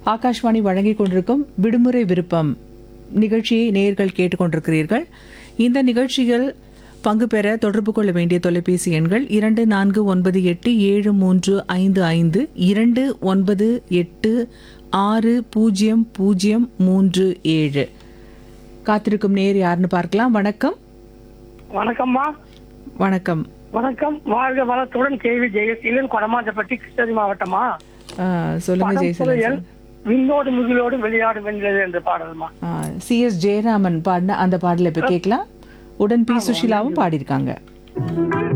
ஆகாஷ்வாணி வழங்கிக் கொண்டிருக்கும் விடுமுறை விருப்பம் நிகழ்ச்சியை நேயர்கள் கேட்டுக்கொண்டிருக்கிறீர்கள் இந்த நிகழ்ச்சியில் பங்கு பெற தொடர்பு கொள்ள வேண்டிய தொலைபேசி எண்கள் இரண்டு நான்கு ஒன்பது எட்டு ஏழு மூன்று ஐந்து ஐந்து இரண்டு ஒன்பது எட்டு ஆறு பூஜ்ஜியம் பூஜ்ஜியம் மூன்று ஏழு காத்திருக்கும் நேர் யாருன்னு பார்க்கலாம் வணக்கம் வணக்கம்மா வணக்கம் வணக்கம் வாழ்க வளத்துடன் கேவி ஜெயசீலன் கொடமாட்டப்பட்டி கிருஷ்ணகிரி மாவட்டமா ஆ, சொல்லுங்க படம் ஜெயசீலன் புதையல், விண்ணோடு முகிலோடு விளையாடு வென்றது என்ற பாடல்மா சி எஸ் ஜெயராமன் பாடின அந்த பாடலை இப்போ கேட்கலாம் உடன் பி சுஷிலாவும் பாடியிருக்காங்க